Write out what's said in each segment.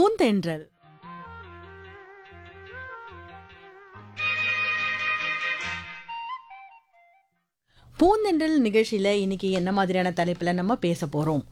பூந்தென்றல் பூந்தென்றல் நிகழ்ச்சியில இன்னைக்கு என்ன மாதிரியான தலைப்புல நம்ம பேச போறோம்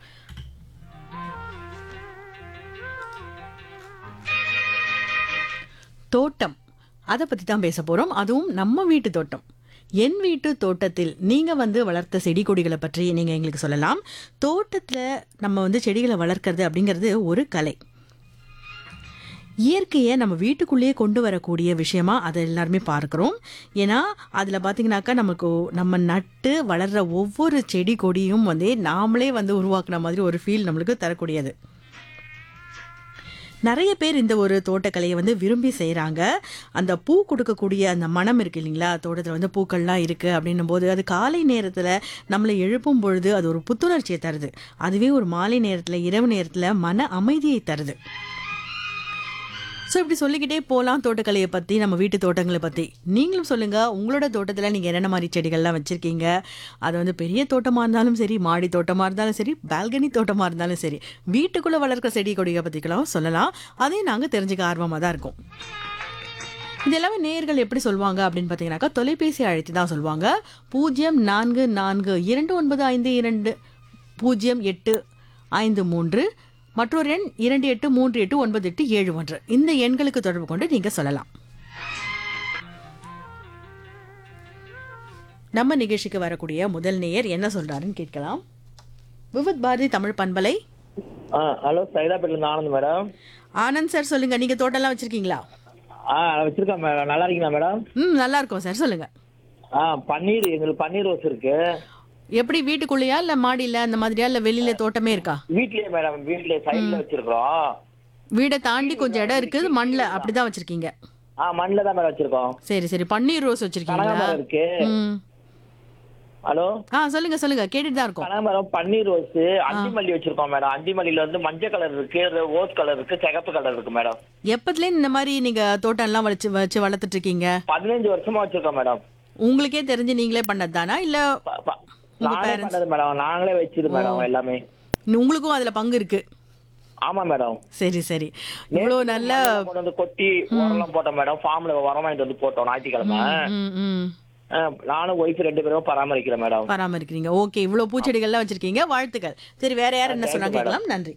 தோட்டம் அதை பற்றி தான் பேச போகிறோம் அதுவும் நம்ம வீட்டு தோட்டம் என் வீட்டு தோட்டத்தில் நீங்கள் வந்து வளர்த்த செடி கொடிகளை பற்றி நீங்கள் எங்களுக்கு சொல்லலாம் தோட்டத்தில் நம்ம வந்து செடிகளை வளர்க்கறது அப்படிங்கிறது ஒரு கலை இயற்கையை நம்ம வீட்டுக்குள்ளேயே கொண்டு வரக்கூடிய விஷயமா அதை எல்லாருமே பார்க்குறோம் ஏன்னா அதில் பார்த்தீங்கன்னாக்கா நமக்கு நம்ம நட்டு வளர்கிற ஒவ்வொரு செடி கொடியும் வந்து நாமளே வந்து உருவாக்குன மாதிரி ஒரு ஃபீல் நம்மளுக்கு தரக்கூடியது நிறைய பேர் இந்த ஒரு தோட்டக்கலையை வந்து விரும்பி செய்கிறாங்க அந்த பூ கொடுக்கக்கூடிய அந்த மனம் இருக்கு இல்லைங்களா தோட்டத்தில் வந்து பூக்கள்லாம் இருக்குது அப்படின்னும் போது அது காலை நேரத்தில் நம்மளை எழுப்பும் பொழுது அது ஒரு புத்துணர்ச்சியை தருது அதுவே ஒரு மாலை நேரத்தில் இரவு நேரத்தில் மன அமைதியை தருது ஸோ இப்படி சொல்லிக்கிட்டே போகலாம் தோட்டக்கலையை பற்றி நம்ம வீட்டு தோட்டங்களை பற்றி நீங்களும் சொல்லுங்கள் உங்களோட தோட்டத்தில் நீங்கள் என்னென்ன மாதிரி செடிகள்லாம் வச்சுருக்கீங்க அது வந்து பெரிய தோட்டமாக இருந்தாலும் சரி மாடி தோட்டமாக இருந்தாலும் சரி பால்கனி தோட்டமாக இருந்தாலும் சரி வீட்டுக்குள்ளே வளர்க்குற செடி கொடியை பற்றிக்கலாம் சொல்லலாம் அதையும் நாங்கள் தெரிஞ்சுக்க ஆர்வமாக தான் இருக்கோம் இது எல்லாமே நேயர்கள் எப்படி சொல்லுவாங்க அப்படின்னு பார்த்தீங்கன்னாக்கா தொலைபேசி அழைத்து தான் சொல்லுவாங்க பூஜ்ஜியம் நான்கு நான்கு இரண்டு ஒன்பது ஐந்து இரண்டு பூஜ்ஜியம் எட்டு ஐந்து மூன்று மற்றொரு எண் இரண்டு எட்டு மூன்று எட்டு ஒன்பது எட்டு ஏழு ஒன்று இந்த எண்களுக்கு தொடர்பு கொண்டு நீங்கள் சொல்லலாம் நம்ம நிகழ்ச்சிக்கு வரக்கூடிய முதல் நேயர் என்ன சொல்றாருன்னு கேட்கலாம் விவித் பாரதி தமிழ் பண்பலை ஆ ஹலோ சைதாப்பேட்டில இருந்து ஆனந்த் மேடம் ஆனந்த் சார் சொல்லுங்க நீங்க தோட்டம்லாம் வச்சிருக்கீங்களா ஆ வச்சிருக்கேன் மேடம் நல்லா இருக்கீங்களா மேடம் ம் நல்லா இருக்கும் சார் சொல்லுங்க ஆ பன்னீர் எங்களுக்கு பன்னீர் ரோஸ் இருக்கு எப்படி வீட்டுக்குள்ளேயா இல்ல மாடியில அந்த மாதிரியா இல்ல வெளியில தோட்டமே இருக்கா வீட்லயே மேடம் வீட்லயே சைடுல வச்சிருக்கோம் வீடை தாண்டி கொஞ்சம் இடம் இருக்குது மண்ணில் அப்படிதான் வச்சிருக்கீங்க ஆ மண்ணில் தான் மேடம் வச்சிருக்கோம் சரி சரி பன்னீர் ரோஸ் வச்சிருக்கீங்களா கனகாமரம் இருக்கு ம் ஹலோ ஆ சொல்லுங்க சொல்லுங்க கேட்டுட்டு தான் இருக்கோம் கனகாமரம் பன்னீர் ரோஸ் அந்தி மல்லி வச்சிருக்கோம் மேடம் அந்தி மல்லியில வந்து மஞ்சள் கலர் இருக்கு ரோஸ் கலர் இருக்கு சிகப்பு கலர் இருக்கு மேடம் எப்பத்துல இந்த மாதிரி நீங்க தோட்டம் எல்லாம் வச்சு வச்சு வளர்த்துட்டு இருக்கீங்க பதினஞ்சு வருஷமா வச்சிருக்கோம் மேடம் உங்களுக்கே தெரிஞ்சு நீங்களே பண்ணது தானா இல்ல ப- ப- நானே பண்ணது மேடம் நாங்களே வச்சது மேடம் எல்லாமே உங்களுக்கும் அதுல பங்கு இருக்கு ஆமா மேடம் சரி சரி இவ்வளோ நல்ல மண்ணெல்லாம் கொண்டு வந்து கொட்டி உரம்லாம் போட்டோம் மேடம் ஃபார்ம்ல உரம் வாங்கிட்டு வந்து போட்டோம் ஞாயிற்றுக்கிழமை ம் ம் ஆ, நானும் ஒய்ஃப் ரெண்டு பேரும் பராமரிக்கிறேன் மேடம் பராமரிக்கிறீங்க ஓகே இவ்வளோ பூச்செடிகள்லாம் வச்சிருக்கீங்க வாழ்த்துக்கள் சரி வேற யார் என்ன சொன்னாங்க கேட்கலாம் நன்றி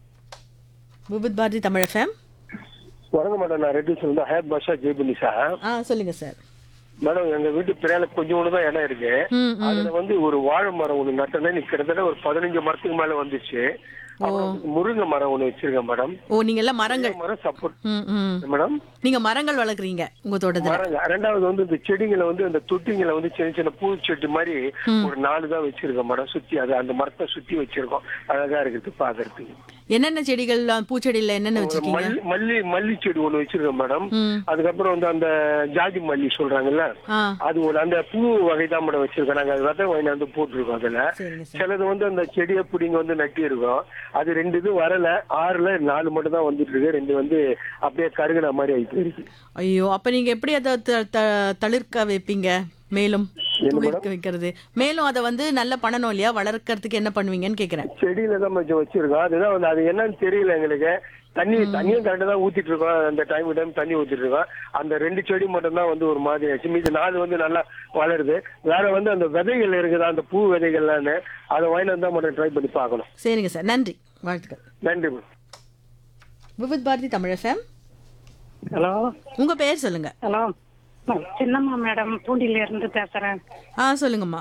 விபத் பாரதி தமிழ் எஃப்எம் வணக்கம் மேடம் நான் ரெட்டி சொல்லுங்க ஹேர் பாஷா ஜெய்புனி சார் ஆ சொல்லுங்க சார் மேடம் எங்க வீட்டு பின்னால கொஞ்சம் தான் இடம் இருக்கு ம் ம் அதுல வந்து ஒரு வாழை மரம் ஒண்ணு நட்டதே நீ கிட்டத்தட்ட ஒரு பதினஞ்சு மரத்துக்கு மேல வந்துச்சு அப்புறம் முருங்கை மரம் ஒண்ணு வச்சிருக்கேன் மேடம் ஓ நீங்க எல்லாம் மரங்கள் மரம் சப்போர்ட் ம் ம் மேடம் நீங்க மரங்கள் வளர்க்குறீங்க உங்க தோட்டத்துல மரங்க ரெண்டாவது வந்து இந்த செடிங்களை வந்து அந்த தொட்டிங்களை வந்து சின்ன சின்ன பூ செட்டு மாதிரி ஒரு நாலு தான் வச்சிருக்கோம் மேடம் சுத்தி அது அந்த மரத்தை சுத்தி வச்சிருக்கோம் அழகா இருக்குது பாக்குறதுக்கு என்னென்ன செடிகள் பூச்செடியில என்னென்ன வச்சிருக்கீங்க மல்லி மல்லி மல்லி செடி ஒண்ணு வச்சிருக்கோம் மேடம் ம் அதுக்கப்புறம் வந்து அந்த ஜாதி மல்லி சொல்றாங்கல்ல ஆ அது ஒரு அந்த பூ வகை தான் மேடம் வச்சிருக்கோம் நாங்க அது விதை வாங்கி வந்து போட்டிருக்கோம் அதுல சரிங்க சார் சிலது வந்து அந்த செடியை பிடிங்க வந்து நட்டி இருக்கோம் அது ரெண்டு இது வரல ஆறுல நாலு மட்டும் தான் வந்துட்டு இருக்கு ரெண்டு வந்து அப்படியே கருகின மாதிரி ஆயிட்டு இருக்கு ஐயோ அப்ப நீங்க எப்படி அதை த- த- தளிர்க்க வைப்பீங்க மேலும் துளிர்க்க வைக்கிறது மேலும் அதை வந்து நல்லா பண்ணணும் இல்லையா வளர்க்கறதுக்கு என்ன பண்ணுவீங்கன்னு கேக்குறேன் செடியில தான் கொஞ்சம் வச்சிருக்கோம் அதுதான் வந்து அது என்னன்னு தெரியல எங்களுக்கு தண்ணி தண்ணியும் கரெக்டாக தான் ஊத்திட்டு இருக்கோம் அந்த டைம் டைம் தண்ணி ஊத்திட்டு இருக்கோம் அந்த ரெண்டு செடி மட்டும் தான் வந்து ஒரு மாதிரி ஆச்சு மீது நாலு வந்து நல்லா வளருது வேற வந்து அந்த விதைகள் இருக்குதா அந்த பூ விதைகள்லான்னு அதை வாங்கி வந்தா மட்டும் ட்ரை பண்ணி பார்க்கணும் சரிங்க சார் நன்றி வாழ்த்துக்கள் நன்றி ma'am Vividh Bharati Tamil FM hello உங்க பெயர் சொல்லுங்க ஹலோ நான் சின்னம்மா மேடம் பூண்டில இருந்து பேசுறேன் ஆ சொல்லுங்கம்மா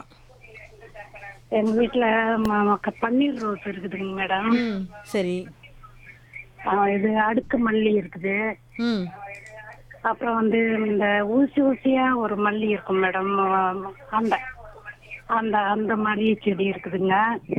எங்க வீட்டுல ம- ம- பன்னீர் ரோஸ் இருக்குதுங்க மேடம் ம் சரி ஆ, இது அடுக்கு மல்லி இருக்குது ம் அப்புறம் வந்து இந்த ஊசி ஊசியா ஒரு மல்லி இருக்கும் மேடம் அந்த அந்த அந்த மல்லி செடி இருக்குதுங்க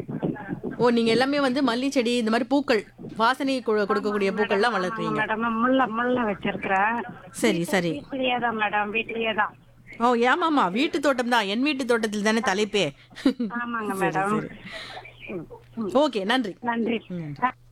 ஓ நீங்க எல்லாமே வந்து மல்லி செடி இந்த மாதிரி பூக்கள் வாசனை கு- கொடுக்கக்கூடிய பூக்கள்லாம் வளர்க்குறீங்க மேடம் முல்லை முல்லை வச்சிருக்கிறேன் சரி சரி வீட்லயே தான் மேடம் வீட்லயே தான் ஓ ஏமாமா வீட்டு தோட்டம் தான் என் வீட்டு தோட்டத்தில் தானே தலைப்பே ஆமாங்க மேடம் ஓகே நன்றி நன்றி